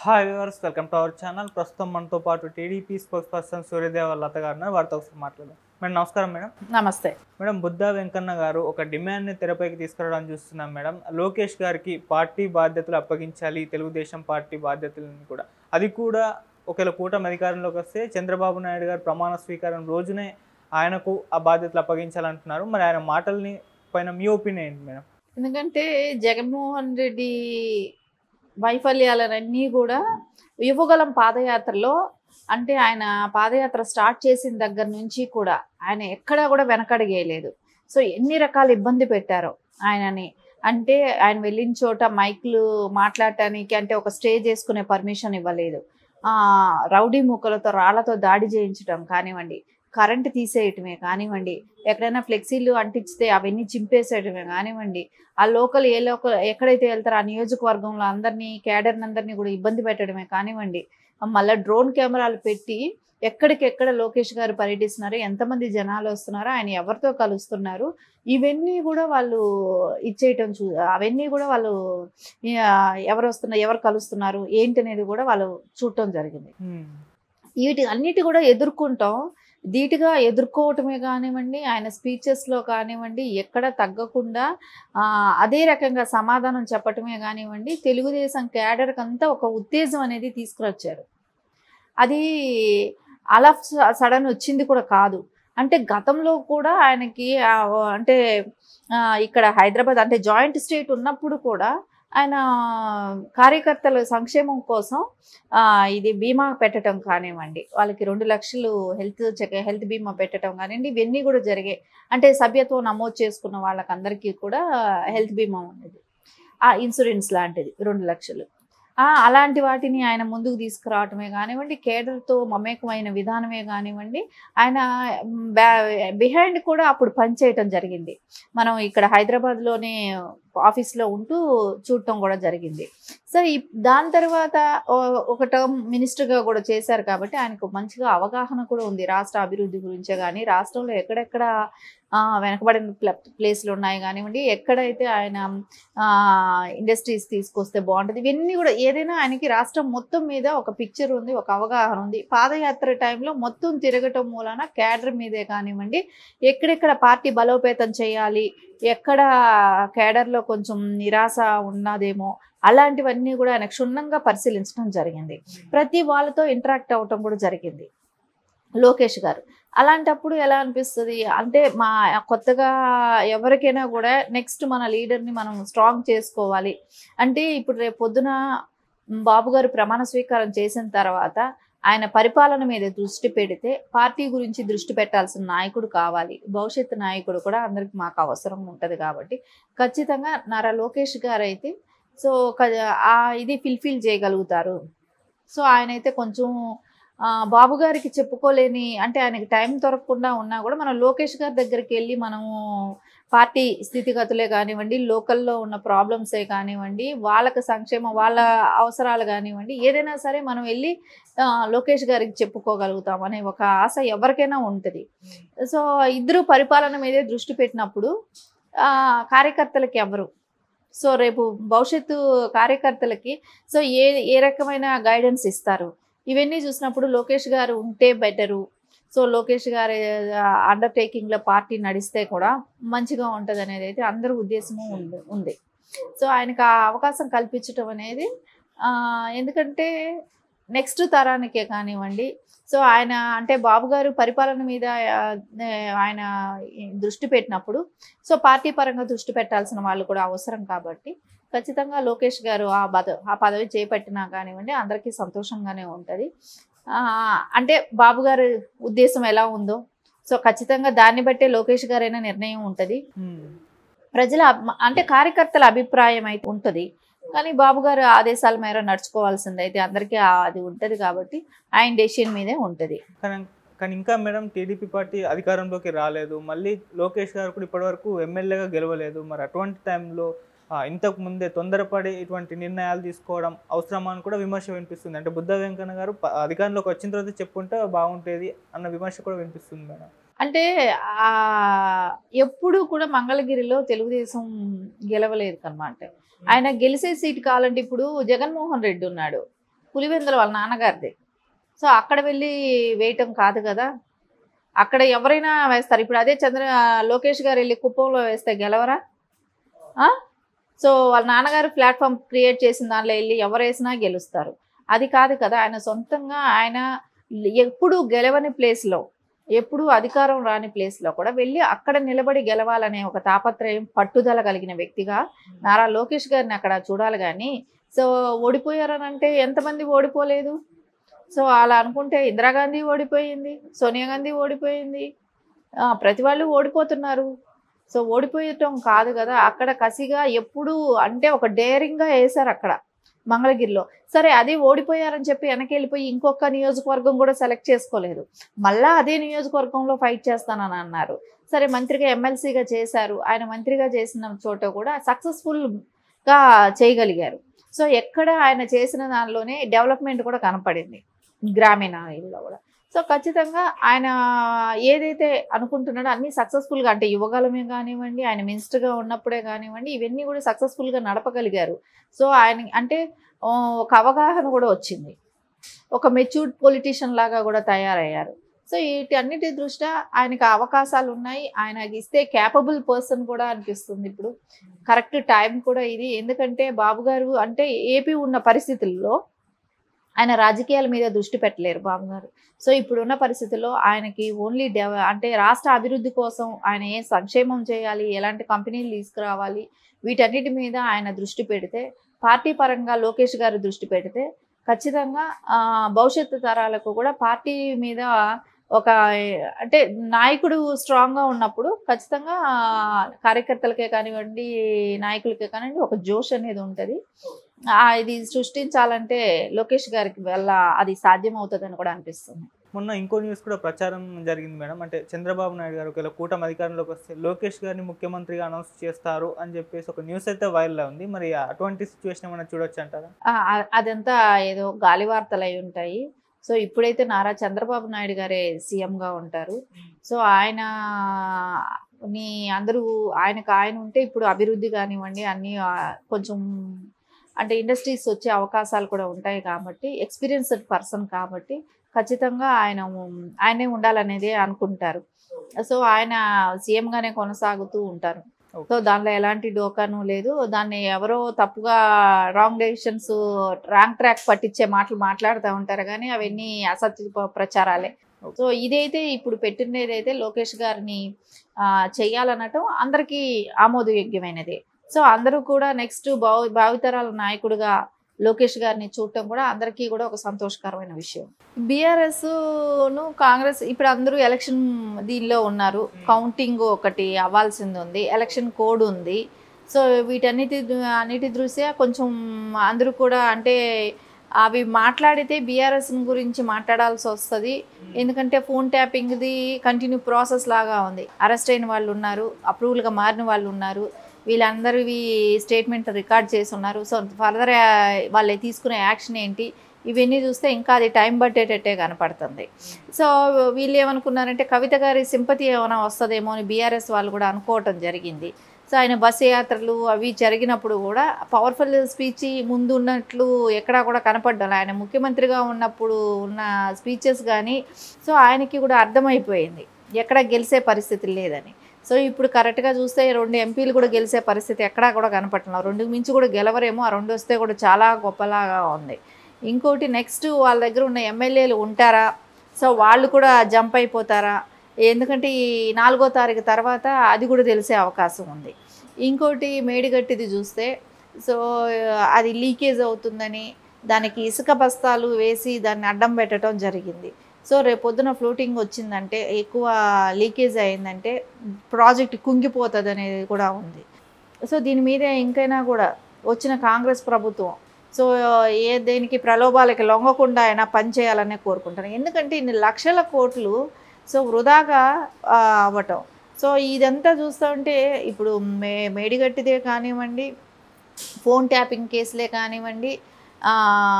Hi viewers welcome to our channel ప్రస్తుతం మనతో పాటు TDP spokesperson Suryadeva Latha garu ఉన్నారు. వారితో ఒకసారి మాట్లాడదాం మేడం నమస్కారం మేడం నమస్తే మేడం బుద్ధా వెంకన్న గారు ఒక డిమాండ్ని తెరపైకి తీసుకురావడం చూస్తున్నాం మేడం లోకేష్ గారికి పార్టీ బాధ్యతలు అప్పగించాలి తెలుగుదేశం పార్టీ బాధ్యతలను కూడా అది కూడా ఒకవేళ కూటమి అధికారంలోకి వస్తే చంద్రబాబు నాయుడు గారు ప్రమాణ స్వీకారం రోజునే ఆయనకు ఆ బాధ్యతలు అప్పగించాలంటున్నారు మరి ఆయన మాటల్ని పైన మీ ఒపీనియన్ ఏంటి మేడం ఎందుకంటే జగన్మోహన్ రెడ్డి వైఫల్యాలన్నీ కూడా యువగలం పాదయాత్రలో అంటే ఆయన పాదయాత్ర స్టార్ట్ చేసిన దగ్గర నుంచి కూడా ఆయన ఎక్కడా కూడా వెనకడిగేయలేదు సో ఎన్ని రకాల ఇబ్బంది పెట్టారో ఆయనని అంటే ఆయన వెళ్ళిన చోట మైక్లు మాట్లాడటానికి అంటే ఒక స్టేజ్ వేసుకునే పర్మిషన్ ఇవ్వలేదు ఆ, రౌడీ మూకలతో రాళ్లతో దాడి చేయించడం కానివ్వండి కరెంటు తీసేయటమే కానివ్వండి ఎక్కడైనా ఫ్లెక్సీలు అంటించితే అవన్నీ చింపేసేయటమే కానివ్వండి ఆ లోకల్ ఏ లోకల్ ఎక్కడైతే వెళ్తారో ఆ నియోజకవర్గంలో అందరినీ క్యాడర్ని అందరినీ కూడా ఇబ్బంది పెట్టడమే కానివ్వండి మళ్ళీ డ్రోన్ కెమెరాలు పెట్టి ఎక్కడికెక్కడ లోకేష్ గారు పర్యటిస్తున్నారు ఎంతమంది జనాలు వస్తున్నారో ఆయన ఎవరితో కలుస్తున్నారు ఇవన్నీ కూడా వాళ్ళు ఇచ్చేయటం చూ అవన్నీ కూడా వాళ్ళు ఆ, ఎవరు వస్తున్నారు ఎవరు కలుస్తున్నారు ఏంటి అనేది కూడా వాళ్ళు చూడటం జరిగింది వీటి అన్నిటి కూడా ఎదుర్కొంటాం ధీటుగా ఎదుర్కోవటమే కానివ్వండి ఆయన స్పీచెస్లో కానివ్వండి ఎక్కడ తగ్గకుండా ఆ, అదే రకంగా సమాధానం చెప్పటమే కానివ్వండి తెలుగుదేశం క్యాడర్కి అంతా ఒక ఉత్తేజం అనేది తీసుకురొచ్చారు అది అలా సడన్ వచ్చింది కూడా కాదు అంటే గతంలో కూడా ఆయనకి ఆ, అంటే ఆ, ఇక్కడ హైదరాబాద్ అంటే జాయింట్ స్టేట్ ఉన్నప్పుడు కూడా ఆయన కార్యకర్తల సంక్షేమం కోసం ఆ, ఇది బీమా పెట్టడం కానివ్వండి వాళ్ళకి రెండు లక్షలు హెల్త్ చెక్ హెల్త్ బీమా పెట్టడం కానివ్వండి ఇవన్నీ కూడా జరిగాయి అంటే సభ్యత్వం నమోదు చేసుకున్న వాళ్ళకందరికీ కూడా హెల్త్ బీమా ఉన్నది ఆ ఇన్సూరెన్స్ లాంటిది రెండు లక్షలు ఆ, అలాంటి వాటిని ఆయన ముందుకు తీసుకురావటమే కానివ్వండి కేడర్తో మమేకమైన విధానమే కానివ్వండి ఆయన బిహైండ్ కూడా అప్పుడు పనిచేయటం జరిగింది మనం ఇక్కడ హైదరాబాద్లోనే ఆఫీస్లో ఉంటూ చూడటం కూడా జరిగింది సో ఈ దాని తర్వాత ఓ- ఒక టర్మ్ మినిస్టర్గా కూడా చేశారు కాబట్టి ఆయనకు మంచిగా అవగాహన కూడా ఉంది రాష్ట్ర అభివృద్ధి గురించే కానీ రాష్ట్రంలో ఎక్కడెక్కడ ఆ, వెనకబడిన ప్ల- ప్లేస్లు ఉన్నాయి కానివ్వండి ఎక్కడైతే ఆయన ఇండస్ట్రీస్ తీసుకొస్తే బాగుంటుంది ఇవన్నీ కూడా ఏదైనా ఆయనకి రాష్ట్రం మొత్తం మీద ఒక పిక్చర్ ఉంది ఒక అవగాహన ఉంది పాదయాత్ర టైంలో మొత్తం తిరగటం మూలన క్యాడర్ మీదే కానివ్వండి ఎక్కడెక్కడ పార్టీ బలోపేతం చేయాలి ఎక్కడ కేడర్లో కొంచెం నిరాశ ఉన్నదేమో అలాంటివన్నీ కూడా ఆయన క్షుణ్ణంగా పరిశీలించడం జరిగింది ప్రతి వాళ్ళతో ఇంటరాక్ట్ అవ్వటం కూడా జరిగింది లోకేష్ గారు అలాంటప్పుడు ఎలా అనిపిస్తుంది అంటే మా కొత్తగా ఎవరికైనా కూడా నెక్స్ట్ మన లీడర్ని మనం స్ట్రాంగ్ చేసుకోవాలి అంటే ఇప్పుడు రేపు పొద్దున బాబు గారు ప్రమాణ స్వీకారం చేసిన తర్వాత ఆయన పరిపాలన మీద దృష్టి పెడితే పార్టీ గురించి దృష్టి పెట్టాల్సిన నాయకుడు కావాలి భవిష్యత్తు నాయకుడు కూడా అందరికి మాకు అవసరం ఉంటుంది కాబట్టి ఖచ్చితంగా నారా లోకేష్ గారు అయితే సో క- ఆ ఇది ఫిల్ఫిల్ చేయగలుగుతారు సో ఆయన అయితే కొంచెం ఆ, బాబు గారికి చెప్పుకోలేని అంటే ఆయనకి టైం దొరకకుండా ఉన్నా కూడా మనం లోకేష్ గారి దగ్గరికి వెళ్ళి మనము పార్టీ స్థితిగతులే కానివ్వండి లోకల్లో ఉన్న ప్రాబ్లమ్సే కానివ్వండి వాళ్ళకి సంక్షేమం వాళ్ళ అవసరాలు కానివ్వండి ఏదైనా సరే మనం వెళ్ళి ఆ, లోకేష్ గారికి చెప్పుకోగలుగుతాం అనే ఒక ఆశ ఎవరికైనా ఉంటుంది సో ఇద్దరు పరిపాలన మీదే దృష్టి పెట్టినప్పుడు ఆ, కార్యకర్తలకి ఎవరు సో రేపు భవిష్యత్తు కార్యకర్తలకి సో ఏ ఏ రకమైన గైడెన్స్ ఇస్తారు ఇవన్నీ చూసినప్పుడు లోకేష్ గారు ఉంటే బెటరు సో లోకేష్ గారి అండర్టేకింగ్లో పార్టీ నడిస్తే కూడా మంచిగా ఉంటుంది అనేది అయితే అందరి ఉద్దేశము ఉంది ఉంది సో ఆయనకు ఆ అవకాశం కల్పించడం అనేది ఆ, ఎందుకంటే నెక్స్ట్ తరానికే కానివ్వండి సో ఆయన అంటే బాబు గారు పరిపాలన మీద ఆ, ఆయన దృష్టి పెట్టినప్పుడు సో పార్టీ పరంగా దృష్టి పెట్టాల్సిన వాళ్ళు కూడా అవసరం కాబట్టి ఖచ్చితంగా లోకేష్ గారు ఆ పద ఆ పదవి చేపట్టినా కానివ్వండి అందరికీ సంతోషంగానే ఉంటుంది ఆ, అంటే బాబు గారి ఉద్దేశం ఎలా ఉందో సో ఖచ్చితంగా దాన్ని బట్టే లోకేష్ గారైనా నిర్ణయం ఉంటుంది ప్రజల అబ్- అంటే కార్యకర్తల అభిప్రాయం అయితే ఉంటుంది కానీ బాబు గారు ఆదేశాల మేర నడుచుకోవాల్సింది అయితే అందరికీ ఆ- అది ఉంటుంది కాబట్టి ఆయన డెసిషన్ మీదే ఉంటుంది కానీ కానీ ఇంకా మేడం టీడీపీ పార్టీ అధికారంలోకి రాలేదు మళ్ళీ లోకేష్ గారు కూడా ఇప్పటివరకు ఎమ్మెల్యేగా గెలవలేదు మరి అటువంటి టైంలో ఆ, ఇంతకు ముందే తొందరపడి ఇటువంటి నిర్ణయాలు తీసుకోవడం అవసరమా అని కూడా విమర్శ వినిపిస్తుంది అంటే బుద్ధ వెంకన్న గారు ప- అధికారంలోకి వచ్చిన తర్వాత చెప్పుంటే బాగుంటేది అన్న విమర్శ కూడా వినిపిస్తుంది మేడం అంటే ఆ ఎప్పుడు కూడా మంగళగిరిలో తెలుగుదేశం గెలవలేదు అనమాట ఆయన గెలిచే సీట్ కావాలంటే ఇప్పుడు జగన్మోహన్ రెడ్డి ఉన్నాడు పులివెందుల వాళ్ళ నాన్నగారిది సో అక్కడ వెళ్ళి వేయటం కాదు కదా అక్కడ ఎవరైనా వేస్తారు ఇప్పుడు అదే చంద్ర లోకేష్ గారు వెళ్ళి కుప్పంలో వేస్తే గెలవరా ఆ? సో వాళ్ళ నాన్నగారు ప్లాట్ఫామ్ క్రియేట్ చేసిన దానిలో వెళ్ళి ఎవరు వేసినా గెలుస్తారు అది కాదు కదా ఆయన సొంతంగా ఆయన ఎప్పుడు గెలవని ప్లేస్లో ఎప్పుడు అధికారం రాని ప్లేస్లో కూడా వెళ్ళి అక్కడ నిలబడి గెలవాలనే ఒక తాపత్రయం పట్టుదల కలిగిన వ్యక్తిగా నారా లోకేష్ గారిని అక్కడ చూడాలి కానీ సో ఓడిపోయారని అంటే ఎంతమంది ఓడిపోలేదు సో అలా అనుకుంటే ఇందిరాగాంధీ ఓడిపోయింది సోనియా గాంధీ ఓడిపోయింది ఆ, ప్రతి వాళ్ళు ఓడిపోతున్నారు సో ఓడిపోయటం కాదు కదా అక్కడ కసిగా ఎప్పుడు అంటే ఒక డేరింగ్గా వేశారు అక్కడ మంగళగిరిలో సరే అదే ఓడిపోయారని చెప్పి వెనక్కి వెళ్ళిపోయి ఇంకొక నియోజకవర్గం కూడా సెలెక్ట్ చేసుకోలేదు మళ్ళా అదే నియోజకవర్గంలో ఫైట్ చేస్తానని అన్నారు సరే మంత్రిగా ఎమ్మెల్సీగా చేశారు ఆయన మంత్రిగా చేసిన చోట కూడా సక్సెస్ఫుల్గా చేయగలిగారు సో ఎక్కడ ఆయన చేసిన దానిలోనే డెవలప్మెంట్ కూడా కనపడింది గ్రామీణ ఇల్లు కూడా సో ఖచ్చితంగా ఆయన ఏదైతే అనుకుంటున్నాడో అన్నీ సక్సెస్ఫుల్గా అంటే యువగలమే కానివ్వండి ఆయన మినిస్టర్గా ఉన్నప్పుడే కానివ్వండి ఇవన్నీ కూడా సక్సెస్ఫుల్గా నడపగలిగారు సో ఆయన అంటే ఆ, ఒక అవగాహన కూడా వచ్చింది ఒక మెచ్యూర్డ్ పొలిటీషియన్ లాగా కూడా తయారయ్యారు సో వీటి అన్నిటి దృష్ట్యా ఆయనకు అవకాశాలు ఉన్నాయి ఆయనకి ఇస్తే క్యాపబుల్ పర్సన్ కూడా అనిపిస్తుంది ఇప్పుడు కరెక్ట్ టైం కూడా ఇది ఎందుకంటే బాబు గారు అంటే ఏపీ ఉన్న పరిస్థితుల్లో ఆయన రాజకీయాల మీద దృష్టి పెట్టలేరు బాబు గారు సో ఇప్పుడున్న పరిస్థితుల్లో ఆయనకి ఓన్లీ డెవ అంటే రాష్ట్ర అభివృద్ధి కోసం ఆయన ఏ సంక్షేమం చేయాలి ఎలాంటి కంపెనీలు తీసుకురావాలి వీటన్నిటి మీద ఆయన దృష్టి పెడితే పార్టీ పరంగా లోకేష్ గారు దృష్టి పెడితే ఖచ్చితంగా ఆ, భవిష్యత్తు తరాలకు కూడా పార్టీ మీద ఒక అంటే నాయకుడు స్ట్రాంగ్గా ఉన్నప్పుడు ఖచ్చితంగా ఆ, కార్యకర్తలకే కానివ్వండి నాయకులకే కానివ్వండి ఒక జోష్ అనేది ఉంటుంది ఆ, ఇది సృష్టించాలంటే లోకేష్ గారికి వల్ల అది సాధ్యం అవుతుందని కూడా అనిపిస్తుంది మొన్న ఇంకో న్యూస్ కూడా ప్రచారం జరిగింది మేడం అంటే చంద్రబాబు నాయుడు గారు ఒకవేళ కూటమి అధికారంలోకి వస్తే లోకేష్ గారిని ముఖ్యమంత్రిగా అనౌన్స్ చేస్తారు అని చెప్పేసి ఒక న్యూస్ అయితే వైరల్ ఉంది మరి అటువంటి సిచ్యువేషన్ ఏమైనా చూడొచ్చు అంటారా ఆ, ఆ- అదంతా ఏదో గాలి వార్తలు అయి ఉంటాయి సో ఇప్పుడైతే నారా చంద్రబాబు నాయుడు గారే సీఎంగా ఉంటారు సో ఆయన ని అందరూ ఆయనకు ఆయన ఉంటే ఇప్పుడు అభివృద్ధి కానివ్వండి అన్నీ ఆ, కొంచెం అంటే ఇండస్ట్రీస్ వచ్చే అవకాశాలు కూడా ఉంటాయి కాబట్టి ఎక్స్పీరియన్స్డ్ పర్సన్ కాబట్టి ఖచ్చితంగా ఆయన ఉమ్, ఆయనే ఉండాలనేదే అనుకుంటారు సో ఆయన సీఎంగానే కొనసాగుతూ ఉంటారు సో దానిలో ఎలాంటి డోకాను లేదు దాన్ని ఎవరో తప్పుగా రాంగ్ డెసిషన్స్ రాంగ్ ట్రాక్ పట్టించే మాటలు మాట్లాడుతూ ఉంటారు కానీ అవన్నీ అసత్య ప- ప్రచారాలే సో ఇదైతే ఇప్పుడు పెట్టినది అయితే లోకేష్ గారిని ఆ, చెయ్యాలనటం అందరికీ ఆమోదయోగ్యమైనది సో అందరూ కూడా నెక్స్ట్ భావి భావితరాల నాయకుడిగా లోకేష్ గారిని చూడటం కూడా అందరికీ కూడా ఒక సంతోషకరమైన విషయం బీఆర్ఎస్ ను కాంగ్రెస్ ఇప్పుడు అందరూ ఎలక్షన్ దీనిలో ఉన్నారు కౌంటింగ్ ఒకటి అవ్వాల్సింది ఉంది ఎలక్షన్ కోడ్ ఉంది సో వీటన్నిటి అన్నిటి దృష్ట్యా కొంచెం అందరూ కూడా అంటే అవి మాట్లాడితే బీఆర్ఎస్ గురించి మాట్లాడాల్సి వస్తుంది ఎందుకంటే ఫోన్ ట్యాపింగ్ది కంటిన్యూ ప్రాసెస్ లాగా ఉంది అరెస్ట్ అయిన వాళ్ళు ఉన్నారు అప్రూవల్గా మారిన వాళ్ళు ఉన్నారు వీళ్ళందరివి స్టేట్మెంట్ రికార్డ్ చేసి ఉన్నారు సో ఫర్దర్ వాళ్ళు తీసుకునే యాక్షన్ ఏంటి ఇవన్నీ చూస్తే ఇంకా అది టైం పట్టేటట్టే కనపడుతుంది సో వీళ్ళు ఏమనుకున్నారంటే కవిత గారి సింపతి ఏమైనా వస్తుందేమో అని బీఆర్ఎస్ వాళ్ళు కూడా అనుకోవటం జరిగింది సో ఆయన బస్సు యాత్రలు అవి జరిగినప్పుడు కూడా పవర్ఫుల్ స్పీచ్ ముందు ఉన్నట్లు ఎక్కడా కూడా కనపడ్డాలి ఆయన ముఖ్యమంత్రిగా ఉన్నప్పుడు ఉన్న స్పీచెస్ కానీ సో ఆయనకి కూడా అర్థమైపోయింది ఎక్కడ గెలిచే పరిస్థితి లేదని సో ఇప్పుడు కరెక్ట్గా చూస్తే రెండు ఎంపీలు కూడా గెలిచే పరిస్థితి ఎక్కడా కూడా కనపడుతున్నారు రెండు మించి కూడా గెలవరేమో ఆ రెండు వస్తే కూడా చాలా గొప్పలాగా ఉంది ఇంకోటి నెక్స్ట్ వాళ్ళ దగ్గర ఉన్న ఎమ్మెల్యేలు ఉంటారా సో వాళ్ళు కూడా జంప్ అయిపోతారా ఎందుకంటే ఈ నాలుగో తారీఖు తర్వాత అది కూడా తెలిసే అవకాశం ఉంది ఇంకోటి మేడిగట్టిది చూస్తే సో అది లీకేజ్ అవుతుందని దానికి ఇసుక బస్తాలు వేసి దాన్ని అడ్డం పెట్టడం జరిగింది సో రేపొద్దున ఫ్లోటింగ్ వచ్చిందంటే ఎక్కువ లీకేజ్ అయిందంటే ప్రాజెక్ట్ కుంగిపోతుంది అనేది కూడా ఉంది సో దీని మీద ఇంకైనా కూడా వచ్చిన కాంగ్రెస్ ప్రభుత్వం సో ఏ దేనికి ప్రలోభాలకి లొంగకుండా అయినా పనిచేయాలనే కోరుకుంటాను ఎందుకంటే ఇన్ని లక్షల కోట్లు సో వృధాగా ఆ, అవ్వటం సో ఇదంతా చూస్తూ ఉంటే ఇప్పుడు మే మేడిగట్టిదే కానివ్వండి ఫోన్ ట్యాపింగ్ కేసులే కానివ్వండి ఆ,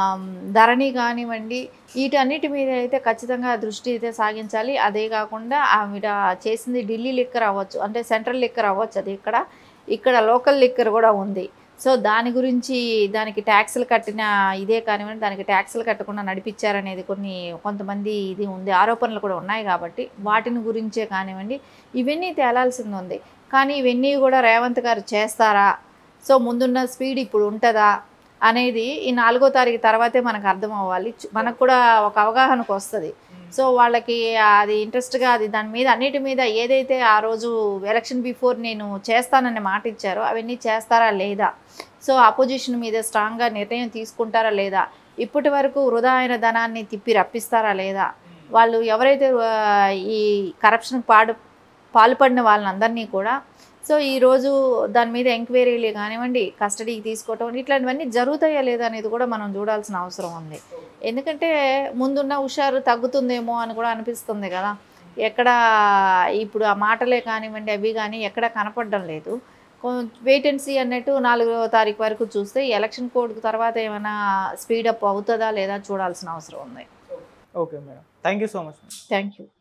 ధరణి కానివ్వండి వీటన్నిటి మీద అయితే ఖచ్చితంగా దృష్టి అయితే సాగించాలి అదే కాకుండా ఆవిడ చేసింది ఢిల్లీ లిక్కర్ అవ్వచ్చు అంటే సెంట్రల్ లిక్కర్ అవ్వచ్చు అది ఇక్కడ ఇక్కడ లోకల్ లిక్కర్ కూడా ఉంది సో దాని గురించి దానికి ట్యాక్సులు కట్టిన ఇదే కానివ్వండి దానికి ట్యాక్సులు కట్టకుండా నడిపించారనేది కొన్ని కొంతమంది ఇది ఉంది ఆరోపణలు కూడా ఉన్నాయి కాబట్టి వాటిని గురించే కానివ్వండి ఇవన్నీ తేలాల్సింది ఉంది కానీ ఇవన్నీ కూడా రేవంత్ గారు చేస్తారా సో ముందున్న స్పీడ్ ఇప్పుడు ఉంటుందా అనేది ఈ నాలుగో తారీఖు తర్వాతే మనకు అర్థం అవ్వాలి చు- మనకు కూడా ఒక అవగాహనకు వస్తుంది సో వాళ్ళకి అది ఇంట్రెస్ట్గా అది దాని మీద అన్నిటి మీద ఏదైతే ఆ రోజు ఎలక్షన్ బిఫోర్ నేను చేస్తానని మాట ఇచ్చారో అవన్నీ చేస్తారా లేదా సో అపోజిషన్ మీద స్ట్రాంగ్గా నిర్ణయం తీసుకుంటారా లేదా ఇప్పటి వరకు వృధా అయిన ధనాన్ని తిప్పి రప్పిస్తారా లేదా వాళ్ళు ఎవరైతే ఆ, ఈ కరప్షన్ పాడు పాల్పడిన వాళ్ళందరినీ కూడా సో ఈరోజు దాని మీద ఎంక్వైరీలు కానివ్వండి కస్టడీకి తీసుకోవటం ఇట్లాంటివన్నీ జరుగుతాయా లేదా అనేది కూడా మనం చూడాల్సిన అవసరం ఉంది ఎందుకంటే ముందున్న హుషారు తగ్గుతుందేమో అని కూడా అనిపిస్తుంది కదా ఎక్కడ ఇప్పుడు ఆ మాటలే కానివ్వండి అవి కానీ ఎక్కడ కనపడడం లేదు వెయిట్ అండ్ సీ అన్నట్టు నాలుగో తారీఖు వరకు చూస్తే ఈ ఎలక్షన్ కోడ్ తర్వాత ఏమైనా స్పీడప్ అవుతుందా లేదా చూడాల్సిన అవసరం ఉంది okay madam thank you so much thank you